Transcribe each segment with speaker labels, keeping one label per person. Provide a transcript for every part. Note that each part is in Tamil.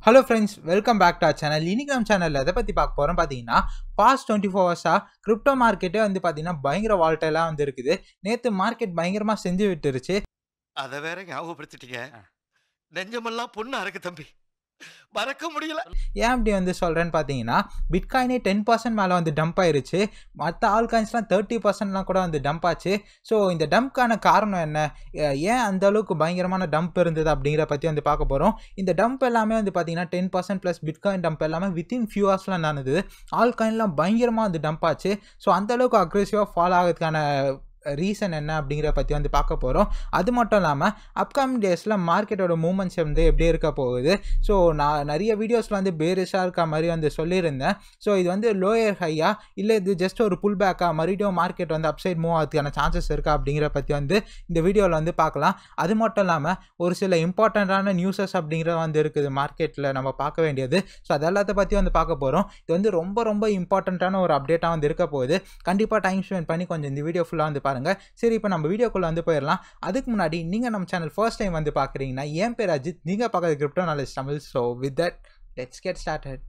Speaker 1: hello friends welcome back to channel இன்னைக்கு நம்ம சேனலில் எதை பற்றி பார்க்க போகிறோம் பார்த்தீங்கன்னா பாஸ்ட் டுவெண்ட்டி ஃபோர் ஹவர்ஸாக கிரிப்டோ மார்க்கெட்டே வந்து பார்த்தீங்கன்னா பயங்கர வால்டைலாக வந்து இருக்குது நேற்று மார்க்கெட் பயங்கரமாக செஞ்சு விட்டுருச்சு
Speaker 2: அத வேற ஞாபகப்படுத்திட்டீங்க நெஞ்சமெல்லாம் பொண்ணா இருக்கு தம்பி மறக்க முடியல
Speaker 1: ஏன் அப்படி வந்து சொல்கிறேன்னு பார்த்தீங்கன்னா பிட்காயினே டென் பர்சன்ட் மேலே வந்து டம்ப் ஆயிருச்சு மற்ற ஆல் காயின்ஸ்லாம் தேர்ட்டி பர்சன்ட்லாம் கூட வந்து டம்ப் ஆச்சு ஸோ இந்த டம்ப்க்கான காரணம் என்ன அஹ் ஏன் அந்த அளவுக்கு பயங்கரமான டம்ப் இருந்தது அப்படிங்கிற பற்றி வந்து பார்க்க போகிறோம் இந்த டம்ப் எல்லாமே வந்து பார்த்தீங்கன்னா ten percent plus bitcoin dump எல்லாமே வித்தின் ஃபியூ ஹவர்ஸ்லாம் நடந்தது ஆல் காயின்லாம் பயங்கரமாக வந்து டம்ப் ஆச்சு ஸோ அந்த அளவுக்கு அக்ரெசிவாக ஃபாலோ ஆகிறதுக்கான ரீசன் என்ன அப்படிங்கிற பற்றி வந்து பார்க்க போகிறோம் அது மட்டும் இல்லாமல் அப்கமிங் டேஸில் மார்க்கெட்டோட மூமெண்ட்ஸ் வந்து எப்படி இருக்க போகுது ஸோ நான் நிறைய வீடியோஸில் வந்து பேரிஷாக இருக்க மாதிரி வந்து சொல்லியிருந்தேன் ஸோ இது வந்து லோயர் ஹையா இல்லை இது ஜஸ்ட் ஒரு புல் பேக்காக மறுபடியும் மார்க்கெட் வந்து அப்சைட் மூவ் ஆகிறதுக்கான சான்சஸ் இருக்கா அப்படிங்கிற பற்றி வந்து இந்த வீடியோவில் வந்து பார்க்கலாம் அது மட்டும் இல்லாமல் ஒரு சில இம்பார்ட்டண்ட்டான நியூஸஸ் அப்படிங்கிறது வந்து இருக்குது மார்க்கெட்டில் நம்ம பார்க்க வேண்டியது ஸோ அது எல்லாத்த பற்றி வந்து பார்க்க போகிறோம் இது வந்து ரொம்ப ரொம்ப இம்பார்ட்டண்ட்டான ஒரு அப்டேட்டாக வந்து இருக்க போகுது கண்டிப்பாக டைம் ஸ்பெண்ட் பண்ணி கொஞ்சம் இந்த வீடியோ ஃபுல்லாக வந்து பாருங்கள் சரி இப்போ நம்ம வீடியோக்குள்ளே வந்து போயிடலாம் அதுக்கு முன்னாடி நீங்கள் நம்ம சேனல் ஃபர்ஸ்ட் டைம் வந்து பார்க்குறீங்கன்னா என் பேர் அஜித் நீங்கள் பார்க்குறது crypto knowledge Tamil so with that let's get started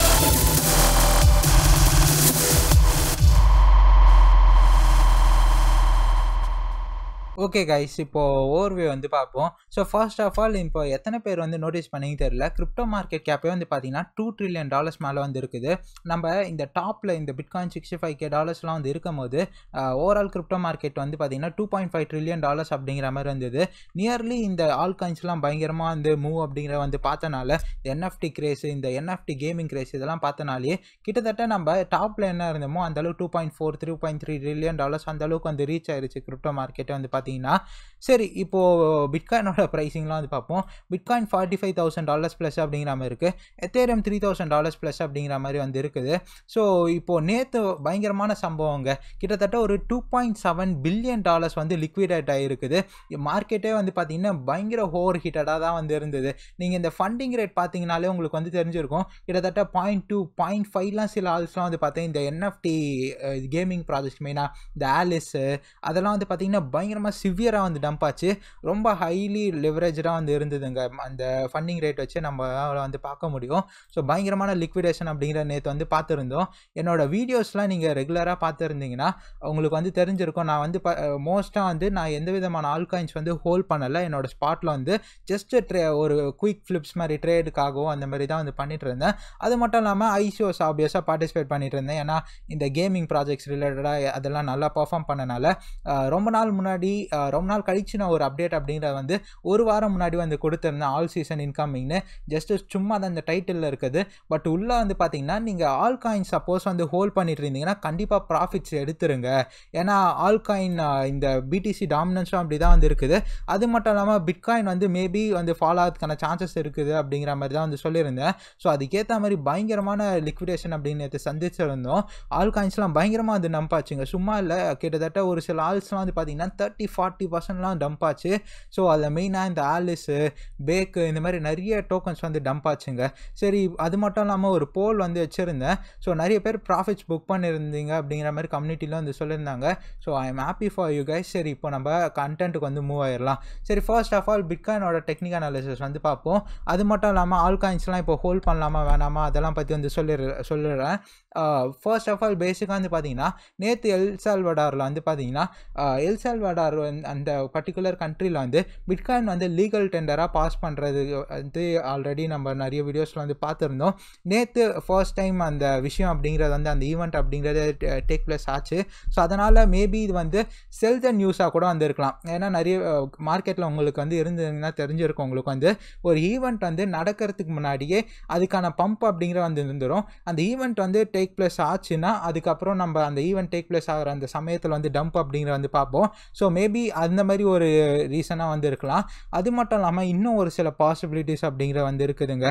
Speaker 1: okay guys இப்போது ஓவர்வியூ வந்து பார்ப்போம் ஸோ ஃபர்ஸ்ட் ஆஃப் ஆல் இப்போ எத்தனை பேர் வந்து நோட்டீஸ் பண்ணிங்க தெரியல கிரிப்டோ மார்க்கெட் கேப்பே வந்து பார்த்தீங்கன்னா டூ ட்ரில்லியன் டாலர்ஸ் மேலே வந்து இருக்குது நம்ம இந்த டாப்பில் இந்த பிட்காயின் சிக்ஸ்டி ஃபைவ் கே டாலர்ஸ்லாம் வந்து இருக்கும் போது ஓவரால் கிரிப்டோ மார்க்கெட் வந்து பார்த்தீங்கன்னா two point five trillion dollars அப்படிங்கிற மாதிரி இருந்தது நியர்லி இந்த ஆல் காயின்ஸ்லாம் பயங்கரமாக வந்து மூவ் அப்படிங்கிற வந்து பார்த்தனால என்எஃப்டி கிரேஸ் இந்த என்எஃப்டி கேமிங் கிரேஸ் இதெல்லாம் பார்த்தனாலே கிட்டத்தட்ட நம்ம டாப்பில் என்ன இருந்தோமோ அந்த அளவுக்கு two point four three point three trillion dollars அந்த அளவுக்கு வந்து ரீச் ஆயிருச்சு கிரிப்டோ மார்க்கெட்டை வந்து பார்த்தீங்கன்னா சரி இப்போது பிட்காயினோட ப்ரைஸிங்லாம் வந்து பார்ப்போம் bitcoin forty five thousand dollars plus அப்படிங்கிற மாதிரி இருக்குது ethereum three thousand dollars plus அப்படிங்கிற மாதிரி வந்து இருக்குது ஸோ இப்போது நேற்று பயங்கரமான சம்பவங்க கிட்டத்தட்ட ஒரு two point seven billion dollars வந்து லிக்விடேட் ஆகிருக்குது மார்க்கெட்டே வந்து பார்த்திங்கன்னா பயங்கர ஓவர் ஹீட்டடாக தான் வந்து இருந்தது நீங்கள் இந்த ஃபண்டிங் ரேட் பார்த்தீங்கனாலே உங்களுக்கு வந்து தெரிஞ்சிருக்கும் கிட்டத்தட்ட பாயிண்ட் டூ பாயிண்ட் ஃபைவ்லாம் சில ஆல்ஸ்லாம் வந்து பார்த்தீங்க இந்த என்எஃப்டி கேமிங் ப்ராஜெக்ட் மெயினாக இந்த ஆலிஸு அதெல்லாம் வந்து பார்த்திங்கன்னா பயங்கரமாக சிவியராக வந்து டம்ப் ஆச்சு ரொம்ப ஹைலி லிவரேஜாக வந்து இருந்ததுங்க அந்த ஃபண்டிங் ரேட் வச்சு நம்ம வந்து பார்க்க முடியும் ஸோ பயங்கரமான லிக்விடேஷன் அப்படிங்கிற நேற்று வந்து பார்த்துருந்தோம் என்னோடய வீடியோஸ்லாம் நீங்கள் ரெகுலராக பார்த்துருந்தீங்கன்னா உங்களுக்கு வந்து தெரிஞ்சிருக்கும் நான் வந்து மோஸ்ட்டாக வந்து நான் எந்த விதமான ஆல்காயின்ஸ் வந்து ஹோல்ட் பண்ணலை என்னோடய ஸ்பாட்டில் வந்து ஜஸ்ட் ட்ரே ஒரு குயிக் ஃப்ளிப்ஸ் மாதிரி ட்ரேடுக்காகவும் அந்த மாதிரி தான் வந்து பண்ணிட்டு இருந்தேன் அது மட்டும் இல்லாமல் ஐசிஓஸ் ஆப்வியஸாக பார்ட்டிசிபேட் பண்ணிட்டு இருந்தேன் ஏன்னா இந்த கேமிங் ப்ராஜெக்ட்ஸ் ரிலேட்டடாக அதெல்லாம் நல்லா பர்ஃபார்ம் பண்ணனால ரொம்ப நாள் முன்னாடி ரொம்ப நாள் கழிச்சு நான் ஒரு அப்டேட் அப்படிங்கிறத வந்து ஒரு வாரம் முன்னாடி வந்து கொடுத்துருந்தேன் ஆல் சீசன் இன்கமிங்னு ஜஸ்ட்டு சும்மா தான் அந்த டைட்டிலில் இருக்குது பட் உள்ளே வந்து பார்த்தீங்கன்னா நீங்கள் ஆல் காயின் சப்போஸ் வந்து ஹோல்ட் பண்ணிட்டு இருந்தீங்கன்னா கண்டிப்பாக ப்ராஃபிட்ஸ் எடுத்துருங்க ஏன்னா ஆல் காயின் இந்த பிடிசி டாமினன்ஸும் அப்படி தான் வந்து இருக்குது அது மட்டும் இல்லாமல் பிட்காயின் வந்து மேபி வந்து ஃபாலோ ஆகிறதுக்கான சான்சஸ் இருக்குது அப்படிங்கிற மாதிரி தான் வந்து சொல்லியிருந்தேன் ஸோ அதுக்கேற்ற மாதிரி பயங்கரமான லிக்விடேஷன் அப்படின்னு நேற்று சந்திச்சிருந்தோம் ஆல் காயின்ஸ்லாம் பயங்கரமாக வந்து நம்பாச்சுங்க சும்மா இல்லை கிட்டத்தட்ட ஒரு சில ஆல்ஸ்லாம் வந்து பார்த்தீங்கன்னா தேர்ட்டி ஃபார்ட்டி பர்சன்ட்லாம் டம்ப் ஆச்சு ஸோ அதில் மெயினாக இந்த ஆலிஸு பேக்கு இந்த மாதிரி நிறைய டோக்கன்ஸ் வந்து டம்ப் ஆச்சுங்க சரி அது மட்டும் இல்லாமல் ஒரு போல் வந்து வச்சுருந்தேன் ஸோ நிறைய பேர் ப்ராஃபிட்ஸ் புக் பண்ணியிருந்தீங்க அப்படிங்கிற மாதிரி கம்யூனிட்டியில் வந்து சொல்லியிருந்தாங்க so I am happy for you guys சரி இப்போ நம்ம கண்டென்ட்டுக்கு வந்து மூவ் ஆயிடலாம் சரி ஃபர்ஸ்ட் ஆஃப் ஆல் பிட்காயினோட டெக்னிக் அனாலிசிஸ் வந்து பார்ப்போம் அது மட்டும் இல்லாமல் ஆல் காயின்ஸ்லாம் இப்போ ஹோல்ட் பண்ணலாமா வேணாமா அதெல்லாம் பற்றி வந்து சொல்லிடு சொல்லிடுறேன் ஃபர்ஸ்ட் ஆஃப் ஆல் பேசிக்காக வந்து பார்த்தீங்கன்னா நேற்று எல் சால்வடாரில் வந்து பார்த்தீங்கன்னா எல் சால்வடார் அந்த பர்டிகுலர் கண்ட்ரியில் வந்து பிட்காயின் வந்து லீகல் டெண்டராக பாஸ் பண்ணுறது வந்து ஆல்ரெடி நம்ம நிறைய வீடியோஸில் வந்து பார்த்துருந்தோம் நேற்று ஃபர்ஸ்ட் டைம் அந்த விஷயம் அப்படிங்கிறது வந்து அந்த ஈவெண்ட் அப்படிங்கிறது டேக் பிளேஸ் ஆச்சு ஸோ அதனால் மேபி இது வந்து செல்ஸ் அண்ட் நியூஸாக கூட வந்து இருக்கலாம் ஏன்னா நிறைய மார்க்கெட்டில் உங்களுக்கு வந்து இருந்ததுன்னா தெரிஞ்சிருக்கும் உங்களுக்கு வந்து ஒரு ஈவெண்ட் வந்து நடக்கிறதுக்கு முன்னாடியே அதுக்கான பம்ப் அப்படிங்கிற வந்து இருந்துடும் அந்த ஈவெண்ட் வந்து டேக் பிளேஸ் ஆச்சுன்னா அதுக்கப்புறம் நம்ம அந்த ஈவெண்ட் டேக் பிளேஸ் ஆகிற அந்த சமயத்தில் வந்து டம்ப் அப்படிங்கிற வந்து பார்ப்போம் ஸோ மேபி அந்த மாதிரி ஒரு ரீசனாக வந்து இருக்கலாம் அது மட்டும் இல்லாமல் இன்னும் ஒரு சில பாசிபிலிட்டிஸ் அப்படிங்கிற வந்து இருக்குதுங்க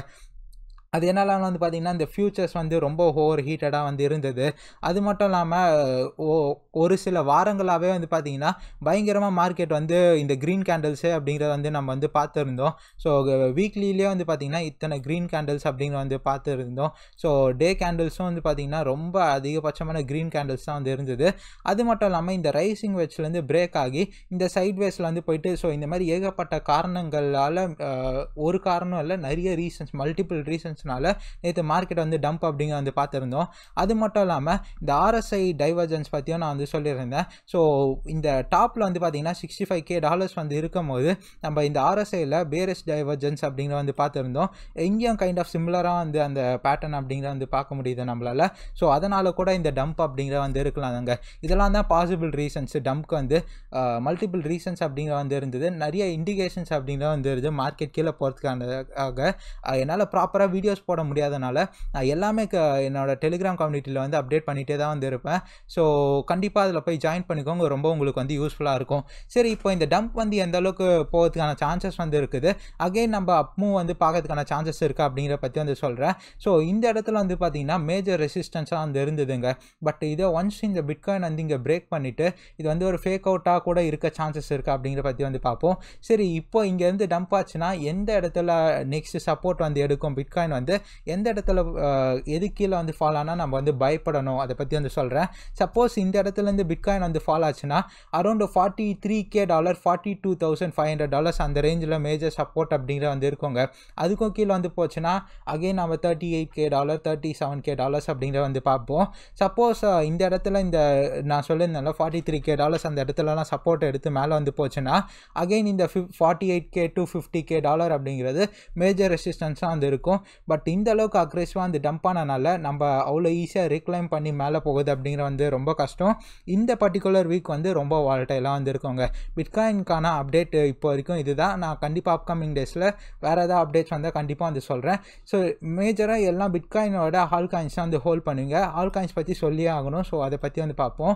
Speaker 1: அது என்னெல்லாம் வந்து பார்த்திங்கன்னா இந்த ஃபியூச்சர்ஸ் வந்து ரொம்ப ஓவர் ஹீட்டடாக வந்து இருந்தது அது மட்டும் இல்லாமல் ஓ ஒரு சில வாரங்களாகவே வந்து பார்த்திங்கன்னா பயங்கரமாக மார்க்கெட் வந்து இந்த க்ரீன் கேண்டில்ஸு அப்படிங்கிறத வந்து நம்ம வந்து பார்த்துருந்தோம் ஸோ வீக்லிலே வந்து பார்த்திங்கன்னா இத்தனை க்ரீன் கேண்டில்ஸ் அப்படிங்கிற வந்து பார்த்துருந்தோம் ஸோ டே கேண்டில்ஸும் வந்து பார்த்திங்கன்னா ரொம்ப அதிகபட்சமான க்ரீன் கேண்டில்ஸ் தான் வந்து இருந்தது அது மட்டும் இல்லாமல் இந்த ரைசிங் வெட்ச்லேருந்து பிரேக் ஆகி இந்த சைட் வேஸில் வந்து போயிட்டு ஸோ இந்த மாதிரி ஏகப்பட்ட காரணங்களால் ஒரு காரணம் இல்லை நிறைய ரீசன்ஸ் மல்டிபிள் ரீசன்ஸ் ரீசன்ஸ்னால நேற்று மார்க்கெட் வந்து டம்ப் அப்படிங்கிற வந்து பார்த்துருந்தோம் அது மட்டும் இல்லாமல் இந்த ஆர்எஸ்ஐ டைவர்ஜன்ஸ் பற்றியும் நான் வந்து சொல்லியிருந்தேன் ஸோ இந்த டாப்பில் வந்து பார்த்தீங்கன்னா சிக்ஸ்டி ஃபைவ் கே டாலர்ஸ் வந்து இருக்கும் போது நம்ம இந்த ஆர்எஸ்ஐயில் பேரஸ் டைவர்ஜன்ஸ் அப்படிங்கிற வந்து பார்த்துருந்தோம் இங்கேயும் கைண்ட் ஆஃப் சிமிலராக வந்து அந்த பேட்டர்ன் அப்படிங்கிற வந்து பார்க்க முடியுது நம்மளால் ஸோ அதனால் கூட இந்த டம்ப் அப்படிங்கிற வந்து இருக்கலாம் அங்கே இதெல்லாம் தான் பாசிபிள் ரீசன்ஸ் டம்ப்க்கு வந்து மல்டிபிள் ரீசன்ஸ் அப்படிங்கிற வந்து இருந்தது நிறைய இண்டிகேஷன்ஸ் அப்படிங்கிற வந்து இருந்தது மார்க்கெட் கீழே போகிறதுக்காக என்னால் ப்ராப்பராக வீடியோஸ் போட முடியாதனால நான் எல்லாமே க என்னோட டெலிகிராம் கம்யூனிட்டியில் வந்து அப்டேட் பண்ணிகிட்டே தான் வந்து இருப்பேன் ஸோ கண்டிப்பாக அதில் போய் ஜாயின் பண்ணிக்கோங்க ரொம்ப உங்களுக்கு வந்து யூஸ்ஃபுல்லாக இருக்கும் சரி இப்போ இந்த டம்ப் வந்து எந்த அளவுக்கு போகிறதுக்கான சான்சஸ் வந்து இருக்குது அகைன் நம்ம அப்மூவ் வந்து பார்க்கறதுக்கான சான்சஸ் இருக்கா அப்படிங்கிற பற்றி வந்து சொல்கிறேன் ஸோ இந்த இடத்துல வந்து பார்த்தீங்கன்னா மேஜர் ரெசிஸ்டன்ஸாக வந்து இருந்ததுங்க பட் இதை ஒன்ஸ் இந்த பிட்காயின் வந்து இங்கே பிரேக் பண்ணிவிட்டு இது வந்து ஒரு ஃபேக் அவுட்டாக கூட இருக்க சான்சஸ் இருக்கா அப்படிங்கிற பற்றி வந்து பார்ப்போம் சரி இப்போ இங்கேருந்து டம்ப் ஆச்சுன்னா எந்த இடத்துல நெக்ஸ்ட் சப்போர்ட் வந்து எடுக்கும் பிட்காயின் வந்து எந்த இடத்துல அஹ், எது கீழே வந்து ஃபால் ஆனால் நம்ம வந்து பயப்படணும் அதை பற்றி வந்து சொல்கிறேன் சப்போஸ் இந்த இடத்துலேருந்து பிட்காயின் வந்து ஃபால் ஆச்சுன்னா around forty three K dollar forty two thousand five hundred dollars அந்த ரேஞ்சில் மேஜர் சப்போர்ட் அப்படிங்கிற வந்து இருக்குங்க அதுக்கும் கீழே வந்து போச்சுன்னா அகைன் நம்ம thirty eight K dollar thirty seven K dollars அப்படிங்கிற வந்து பார்ப்போம் சப்போஸ் இந்த இடத்துல இந்த நான் சொல்லியிருந்தேன்ல ஃபார்ட்டி த்ரீ கே டாலர்ஸ் அந்த இடத்துலலாம் சப்போர்ட் எடுத்து மேலே வந்து போச்சுன்னா அகைன் இந்த fif forty eight K to fifty K dollar அப்படிங்கிறது மேஜர் ரெசிஸ்டன்ஸாக வந்து இருக்கும் பட் இந்த அளவுக்கு அக்ரெசிவாக வந்து டம்ப் ஆனனால நம்ம அவ்வளோ ஈஸியாக ரீக்ளைம் பண்ணி மேலே போகுது அப்படிங்கிற வந்து ரொம்ப கஷ்டம் இந்த பர்டிகுலர் வீக் வந்து ரொம்ப வால்டைலாக வந்து இருக்குங்க பிட்காயின்கான அப்டேட் இப்போ வரைக்கும் இதுதான் நான் கண்டிப்பாக அப்கமிங் டேஸில் வேறு ஏதாவது அப்டேட்ஸ் வந்தால் கண்டிப்பாக வந்து சொல்கிறேன் ஸோ மேஜராக எல்லாம் பிட்காயினோட ஆல் காயின்ஸ் தான் வந்து ஹோல்ட் பண்ணுவீங்க ஆல் காயின்ஸ் பற்றி சொல்லியே ஆகணும் ஸோ அதை பற்றி வந்து பார்ப்போம்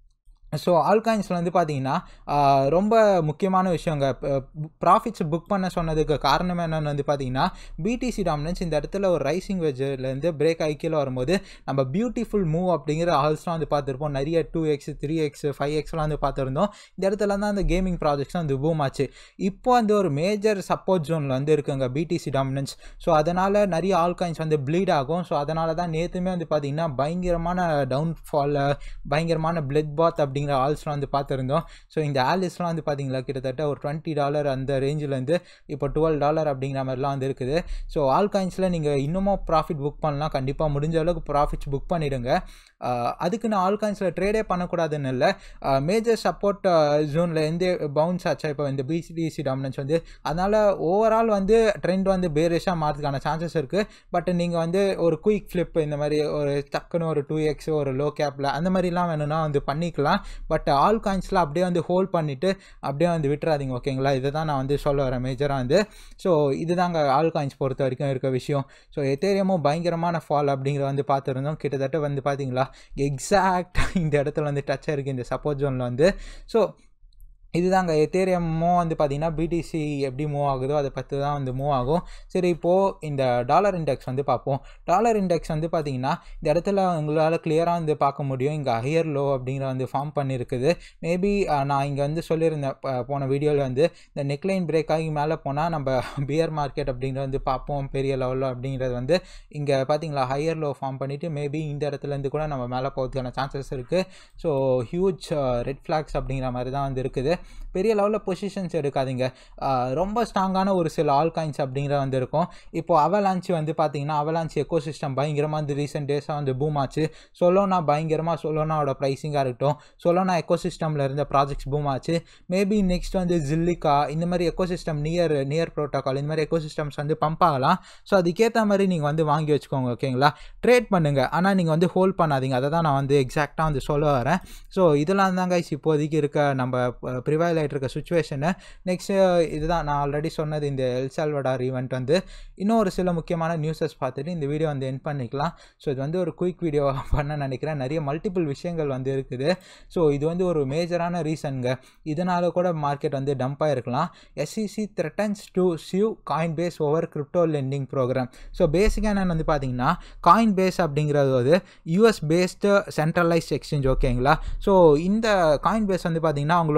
Speaker 1: ஸோ ஆல்காயின்ஸில் வந்து பார்த்தீங்கன்னா ஆஹ், ரொம்ப முக்கியமான விஷயங்க ப்ராஃபிட்ஸ் புக் பண்ண சொன்னதுக்கு காரணம் என்னன்னு வந்து பார்த்தீங்கன்னா பிடிசி டாமினன்ஸ் இந்த இடத்துல ஒரு ரைசிங் வெஜ்லேருந்து பிரேக் ஆகி கீழே வரும்போது நம்ம பியூட்டிஃபுல் மூவ் அப்படிங்கிற ஆல்ஸ்லாம் வந்து பார்த்துருப்போம் நிறைய two X three X five எக்ஸ்லாம் வந்து பார்த்துருந்தோம் இந்த இடத்துல தான் அந்த கேமிங் ப்ராஜெக்ட்ஸ் வந்து பூம் ஆச்சு இப்போ வந்து ஒரு மேஜர் சப்போர்ட் ஜோனில் வந்து இருக்குங்க பிடிசி டாமினன்ஸ் ஸோ அதனால் நிறைய ஆல்காயின்ஸ் வந்து ப்ளீட் ஆகும் ஸோ அதனால தான் நேற்றுமே வந்து பார்த்தீங்கன்னா பயங்கரமான டவுன்ஃபால் பயங்கரமான பிளட் பாத் அப்படிங்கிற ஆல்ஸ்லாம் வந்து பார்த்துருந்தோம் ஸோ இந்த ஆலிஸ்லாம் வந்து பார்த்தீங்களா கிட்டத்தட்ட ஒரு டுவெண்ட்டி டாலர் அந்த ரேஞ்சிலேருந்து இப்போ டுவெல் டாலர் அப்படிங்கிற மாதிரிலாம் வந்து இருக்குது ஸோ ஆல் காயின்ஸில் நீங்கள் இன்னமும் ப்ராஃபிட் புக் பண்ணலாம் கண்டிப்பாக முடிஞ்ச அளவுக்கு ப்ராஃபிட்ஸ் புக் பண்ணிவிடுங்க அதுக்கு நான் ஆல் காயின்ஸில் ட்ரேடே பண்ணக்கூடாதுன்னு இல்லை மேஜர் சப்போர்ட் ஜோனில் எந்த பவுன்ஸ் ஆச்சா இப்போ இந்த பிசிடிசி டாமினன்ஸ் வந்து அதனால் ஓவரால் வந்து ட்ரெண்ட் வந்து பேரிஷாக மாறதுக்கான சான்சஸ் இருக்குது பட் நீங்கள் வந்து ஒரு குயிக் ஃப்ளிப் இந்த மாதிரி ஒரு டக்குன்னு ஒரு டூ எக்ஸ் ஒரு லோ கேப்பில் அந்த மாதிரிலாம் வேணும்னா வந்து பண்ணிக்கலாம் பட் ஆல் காயின்ஸில் அப்படியே வந்து ஹோல்ட் பண்ணிவிட்டு அப்படியே வந்து விட்டுறாதீங்க ஓகேங்களா இதை தான் நான் வந்து சொல்ல வரேன் மேஜராக வந்து ஸோ இதுதாங்க ஆல் காயின்ஸ் பொறுத்த வரைக்கும் இருக்க விஷயம் ஸோ எத்தேரியமும் பயங்கரமான ஃபால் அப்படிங்கிற வந்து பார்த்துருந்தோம் கிட்டத்தட்ட வந்து பார்த்தீங்களா எக்ஸாக்டாக இந்த இடத்துல வந்து டச் ஆயிருக்கு இந்த சப்போர்ட் ஜோனில் வந்து ஸோ இதுதாங்க எத்தேரியமும் வந்து பார்த்தீங்கன்னா பிடிசி எப்படி மூவ் ஆகுதோ அதை பற்றி தான் வந்து மூவ் ஆகும் சரி இப்போது இந்த டாலர் இண்டெக்ஸ் வந்து பார்ப்போம் டாலர் இண்டெக்ஸ் வந்து பார்த்தீங்கன்னா இந்த இடத்துல உங்களால் கிளியராக வந்து பார்க்க முடியும் இங்கே ஹையர் லோ அப்படிங்கிற வந்து ஃபார்ம் பண்ணியிருக்குது மேபி நான் இங்கே வந்து சொல்லியிருந்தேன் ப- போன வீடியோவில் வந்து இந்த நெக்லைன் பிரேக் ஆகி மேலே போனால் நம்ம பியர் மார்க்கெட் அப்படிங்கிறத வந்து பார்ப்போம் பெரிய லெவலில் அப்படிங்கிறது வந்து இங்கே பார்த்தீங்களா ஹையர் லோ ஃபார்ம் பண்ணிவிட்டு மேபி இந்த இடத்துலேருந்து கூட நம்ம மேலே போகிறதுக்கான சான்சஸ் இருக்குது ஸோ ஹியூஜ் ரெட் ஃப்ளாக்ஸ் அப்படிங்கிற மாதிரி தான் வந்து இருக்குது பெரிய லெவலில் பொசிஷன்ஸ் எடுக்காதீங்க ஆஹ் ரொம்ப ஸ்ட்ராங்கான ஒரு சில ஆல் காயின்ஸ் அப்படிங்கிற வந்து இருக்கும் இப்போ அவலான்ச்சி வந்து பார்த்தீங்கன்னா அவலான்ச்சி எக்கோ சிஸ்டம் பயங்கரமாக வந்து ரீசெண்ட் டேஸாக வந்து பூம் ஆச்சு சொலோனா பயங்கரமாக சொலோனாவோட ப்ரைஸிங்காக இருக்கட்டும் சொலோனா எக்கோ சிஸ்டமில் இருந்த ப்ராஜெக்ட்ஸ் பூம் ஆச்சு மேபி நெக்ஸ்ட் வந்து ஜில்லிகா இந்த மாதிரி ecosystem near near protocol இந்த மாதிரி எக்கோ சிஸ்டம்ஸ் வந்து பம்ப் ஆகலாம் ஸோ அதுக்கேற்ற மாதிரி நீங்கள் வந்து வாங்கி வச்சுக்கோங்க ஓகேங்களா ட்ரேட் பண்ணுங்கள் ஆனால் நீங்கள் வந்து ஹோல்ட் பண்ணாதீங்க அதை தான் நான் வந்து எக்ஸாக்டாக வந்து சொல்ல வரேன் ஸோ இதெல்லாம் தான் கைஸ் இப்போதைக்கு இருக்க நம்ம ப்ரிவைல் ஆகிட்டு இருக்க சுச்சுவேஷனு நெக்ஸ்ட்டு இதுதான் நான் ஆல்ரெடி சொன்னது இந்த எல்சால்வடார் ஈவெண்ட் வந்து இன்னொரு சில முக்கியமான நியூஸஸ் பார்த்துட்டு இந்த வீடியோ வந்து என் பண்ணிக்கலாம் ஸோ இது வந்து ஒரு குயிக் வீடியோ பண்ண நினைக்கிறேன் நிறைய மல்டிபிள் விஷயங்கள் வந்து இருக்குது ஸோ இது வந்து ஒரு மேஜரான ரீசனுங்க இதனால் கூட மார்க்கெட் வந்து டம்ப் ஆகிருக்கலாம் SEC threatens to sue Coinbase over crypto lending program so பேசிக்காக என்னென்னு வந்து பார்த்தீங்கன்னா காயின் பேஸ் அப்படிங்கிறது வந்து யூஎஸ் பேஸ்டு சென்ட்ரலைஸ்ட் எக்ஸ்சேஞ்ச் ஓகேங்களா ஸோ இந்த காயின் பேஸ் வந்து பார்த்தீங்கன்னா அவங்களோட lending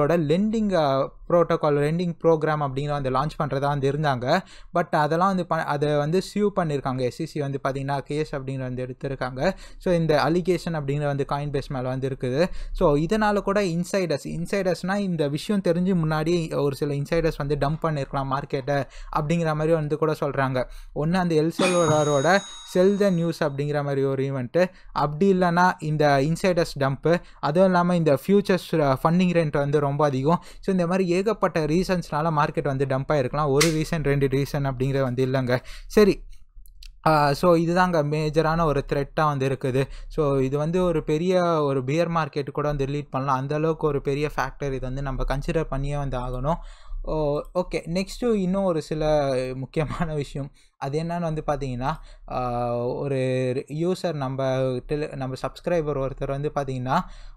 Speaker 1: renting protocol renting program அப்படிங்கிற வந்து லான்ச் பண்ணுறதா வந்து இருந்தாங்க பட் அதெல்லாம் வந்து ப அதை வந்து சியூ பண்ணியிருக்காங்க எஸ்சிசி வந்து பார்த்திங்கன்னா கேஸ் அப்படிங்கிற வந்து எடுத்திருக்காங்க ஸோ இந்த அலிகேஷன் அப்படிங்கிற வந்து காயின் பேஸ் மேலே வந்து இருக்குது ஸோ இதனால் கூட இன்சைடர்ஸ் இன்சைடர்ஸ்னால் இந்த விஷயம் தெரிஞ்சு முன்னாடி ஒரு சில இன்சைடர்ஸ் வந்து டம்ப் பண்ணியிருக்கலாம் மார்க்கெட்டை அப்படிங்கிற மாதிரி வந்து கூட சொல்கிறாங்க ஒன்று அந்த எல்செல்வரோட செல் த நியூஸ் அப்படிங்கிற மாதிரி ஒரு ஈவெண்ட்டு அப்படி இல்லைன்னா இந்த இன்சைடர்ஸ் டம்ப்பு அதுவும் இல்லாமல் இந்த ஃபியூச்சர்ஸ் ஃபண்டிங் ரேட் வந்து ரொம்ப அதிகம் ஸோ இந்த மாதிரி ஏகப்பட்ட ரீசன்ஸ்னால மார்க்கெட் வந்து டம்ப் ஆகிருக்கலாம் ஒரு ரீசன் ரெண்டு ரீசன் அப்படிங்கிறது வந்து இல்லைங்க சரி ஸோ இதுதாங்க மேஜரான ஒரு த்ரெட்டாக வந்து இருக்குது ஸோ இது வந்து ஒரு பெரிய ஒரு பியர் மார்க்கெட் கூட வந்து லீட் பண்ணலாம் அந்தளவுக்கு ஒரு பெரிய ஃபேக்டர் இது வந்து நம்ம கன்சிடர் பண்ணியே வந்து ஆகணும் ஓ ஓகே நெக்ஸ்ட்டு இன்னும் ஒரு சில முக்கியமான விஷயம் அது என்னன்னு வந்து பார்த்தீங்கன்னா ஒரு யூசர் நம்ம டெலி நம்ம சப்ஸ்கிரைபர் ஒருத்தர் வந்து பார்த்தீங்கன்னா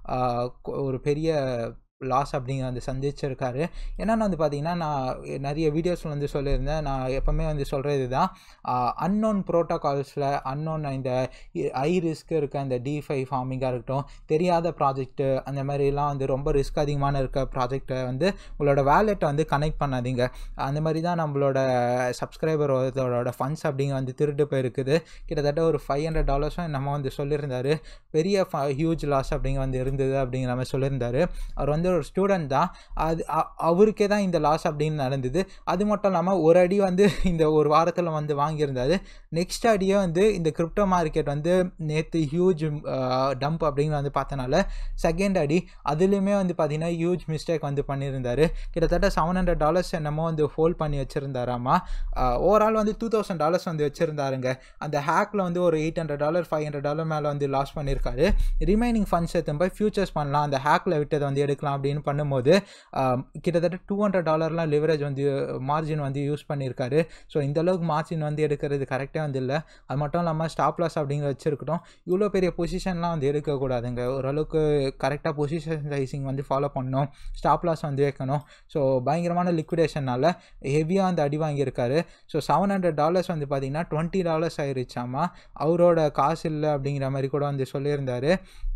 Speaker 1: ஒரு பெரிய லாஸ் அப்படிங்கிற வந்து சந்திச்சிருக்காரு என்னென்னு வந்து பார்த்தீங்கன்னா நான் நிறைய வீடியோஸில் வந்து சொல்லியிருந்தேன் நான் எப்போவுமே வந்து சொல்கிறது தான் அன்னோன் ப்ரோட்டோகால்ஸில் அன்னோன் இந்த ஐ ரிஸ்க் இருக்க இந்த டிஃபை ஃபார்மிங்காக இருக்கட்டும் தெரியாத ப்ராஜெக்ட்டு அந்த மாதிரிலாம் வந்து ரொம்ப ரிஸ்க் அதிகமான இருக்க ப்ராஜெக்டை வந்து உங்களோட வேலெட்டை வந்து கனெக்ட் பண்ணாதீங்க அந்த மாதிரி தான் நம்மளோட சப்ஸ்கிரைபர் ஒருத்தரோட ஃபண்ட்ஸ் அப்படிங்க வந்து திருட்டு போயிருக்குது கிட்டத்தட்ட ஒரு ஃபைவ் ஹண்ட்ரட் டாலர்ஸும் நம்ம வந்து சொல்லியிருந்தாரு பெரிய ஹியூஜ் லாஸ் அப்படிங்க வந்து இருந்தது அப்படிங்கிற மாதிரி சொல்லியிருந்தாரு அவர் வந்து ஒரு ஸ்டூடெண்ட் தான் அது அவருக்கே தான் இந்த லாஸ் அப்படின்னு நடந்தது அது மட்டும் இல்லாமல் ஒரு அடி வந்து இந்த ஒரு வாரத்தில் வந்து வாங்கியிருந்தாரு நெக்ஸ்ட் அடியே வந்து இந்த கிரிப்டோ மார்க்கெட் வந்து நேற்று ஹியூஜ் டம்ப் அப்படின்னு வந்து பார்த்தனால செகண்ட் அடி அதுலேயுமே வந்து பார்த்தீங்கன்னா ஹியூஜ் மிஸ்டேக் வந்து பண்ணியிருந்தார் கிட்டத்தட்ட செவன் ஹண்ட்ரட் டாலர்ஸ் என்னமோ வந்து ஹோல்ட் பண்ணி வச்சுருந்தாராமா ஓவரால் வந்து டூ தௌசண்ட் டாலர்ஸ் வந்து வச்சுருந்தாருங்க அந்த ஹேக்கில் வந்து ஒரு eight hundred dollar five hundred dollar மேலே வந்து லாஸ் பண்ணியிருக்காரு ரிமைனிங் ஃபண்ட்ஸ் எடுத்து போய் ஃபியூச்சர்ஸ் பண்ணலாம் அந்த ஹேக்கில் விட்டதை வந்து எடுக்கலாம் அப்படின்னு பண்ணும்போது கிட்டத்தட்ட டூ ஹண்ட்ரட் டாலர்லாம் லிவரேஜ் வந்து மார்ஜின் வந்து யூஸ் பண்ணியிருக்காரு ஸோ இந்த அளவுக்கு மார்ஜின் வந்து எடுக்கிறது கரெக்டாக வந்து இல்லை அது மட்டும் இல்லாமல் ஸ்டாப் லாஸ் அப்படிங்கிற வச்சுருக்கட்டும் இவ்வளோ பெரிய பொசிஷன்லாம் வந்து எடுக்கக்கூடாதுங்க ஓரளவுக்கு கரெக்டாக பொசிஷன் சைசிங் வந்து ஃபாலோ பண்ணணும் ஸ்டாப் லாஸ் வந்து வைக்கணும் ஸோ பயங்கரமான லிக்விடேஷனால் ஹெவியாக வந்து அடி வாங்கியிருக்காரு ஸோ செவன் ஹண்ட்ரட் டாலர்ஸ் வந்து பார்த்திங்கன்னா டுவெண்ட்டி டாலர்ஸ் ஆயிருச்சாமா அவரோட காசு இல்லை அப்படிங்கிற மாதிரி கூட வந்து சொல்லியிருந்தாரு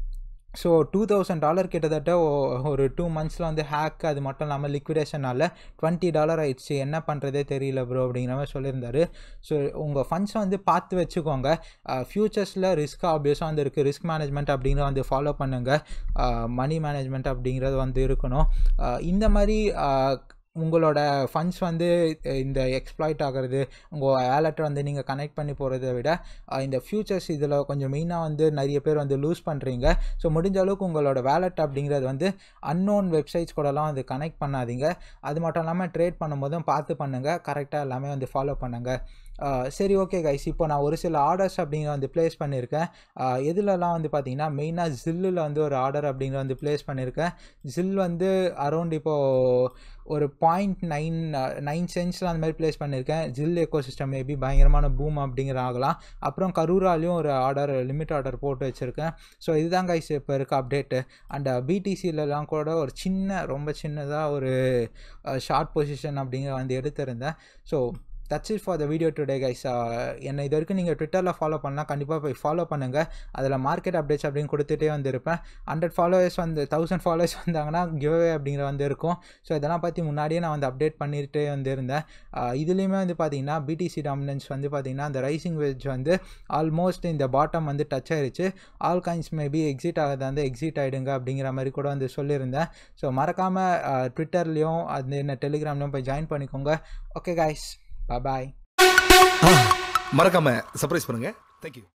Speaker 1: ஸோ டூ தௌசண்ட் டாலர் கிட்டத்தட்ட ஒரு டூ மந்த்ஸில் வந்து ஹேக் அது மட்டும் இல்லாமல் லிக்விடேஷனால் டுவெண்ட்டி டாலர் ஆயிடுச்சு என்ன பண்ணுறதே தெரியல ப்ரோ அப்படிங்கிற மாதிரி சொல்லியிருந்தாரு ஸோ உங்கள் ஃபண்ட்ஸை வந்து பார்த்து வச்சுக்கோங்க ஃப்யூச்சர்ஸில் ரிஸ்க் ஆப்வியஸாக வந்து இருக்குது ரிஸ்க் மேனேஜ்மெண்ட் அப்படிங்கிற வந்து ஃபாலோ பண்ணுங்கள் மணி மேனேஜ்மெண்ட் அப்படிங்கிறது வந்து இருக்கணும் இந்த மாதிரி உங்களோட ஃபண்ட்ஸ் வந்து இந்த எக்ஸ்ப்ளாய்ட் ஆகிறது உங்கள் வேலெட்டை வந்து நீங்கள் கனெக்ட் பண்ணி போகிறத விட இந்த ஃபியூச்சர்ஸ் இதில் கொஞ்சம் மெயினாக வந்து நிறைய பேர் வந்து லூஸ் பண்ணுறீங்க ஸோ முடிஞ்ச அளவுக்கு உங்களோட வேலெட் அப்படிங்கிறது வந்து அன்னோன் வெப்சைட்ஸ் கூடலாம் வந்து கனெக்ட் பண்ணாதீங்க அது மட்டும் இல்லாமல் ட்ரேட் பண்ணும்போதும் பார்த்து பண்ணுங்கள் கரெக்டாக எல்லாமே வந்து ஃபாலோ பண்ணுங்கள் சரி ஓகே கைஸ் இப்போ நான் ஒரு சில ஆர்டர்ஸ் அப்படிங்கிற வந்து ப்ளேஸ் பண்ணியிருக்கேன் எதுலலாம் வந்து பார்த்தீங்கன்னா மெயினாக ஜில்லில் வந்து ஒரு ஆர்டர் அப்படிங்கிற வந்து ப்ளேஸ் பண்ணியிருக்கேன் ஜில் வந்து அரௌண்ட் இப்போது ஒரு பாயிண்ட் நைன் நைன் சென்ஸில் அந்த மாதிரி ப்ளேஸ் பண்ணியிருக்கேன் ஜில் எக்கோ சிஸ்டம் மேபி பயங்கரமான பூம் அப்படிங்கிற ஆகலாம் அப்புறம் கரூராலையும் ஒரு ஆர்டர் லிமிட் ஆர்டர் போட்டு வச்சுருக்கேன் ஸோ இதுதான் கைஸ் இப்போ இருக்க அப்டேட்டு அண்ட் பிடிசிலலாம் கூட ஒரு சின்ன ரொம்ப சின்னதாக ஒரு ஷார்ட் பொசிஷன் அப்படிங்கிற வந்து எடுத்திருந்தேன் so that's it for the video today guys என்னை இது வரைக்கும் நீங்கள் ட்விட்டரில் ஃபாலோ பண்ணால் கண்டிப்பாக போய் ஃபாலோ பண்ணுங்கள் அதில் மார்க்கெட் அப்டேட்ஸ் அப்படின்னு கொடுத்துட்டே வந்துருப்பேன் ஹண்ட்ரட் ஃபாலோவர்ஸ் வந்து தௌசண்ட் ஃபாலோவர்ஸ் வந்தாங்கன்னா கிவ்அவே அப்படிங்கிற வந்து இருக்கும் ஸோ இதெல்லாம் பற்றி முன்னாடியே நான் வந்து அப்டேட் பண்ணிகிட்டே வந்துருந்தேன் இதுலேயுமே வந்து பார்த்தீங்கன்னா பிடிசி டாமினன்ஸ் வந்து பார்த்தீங்கன்னா அந்த ரைசிங் வெஜ் வந்து ஆல்மோஸ்ட் இந்த பாட்டம் வந்து டச் ஆயிருச்சு ஆல் காயின்ஸ் மேபி எக்ஸிட் ஆகுது வந்து எக்ஸிட் ஆகிடுங்க அப்படிங்கிற மாதிரி கூட வந்து சொல்லியிருந்தேன் ஸோ மறக்காமல் ட்விட்டர்லேயும் அது என்ன டெலிகிராம்லேயும் போய் ஜாயின் பண்ணிக்கோங்க ஓகே காய்ஸ் பாய்
Speaker 3: மறக்காம சர்ப்ரைஸ் பண்ணுங்க தேங்க்யூ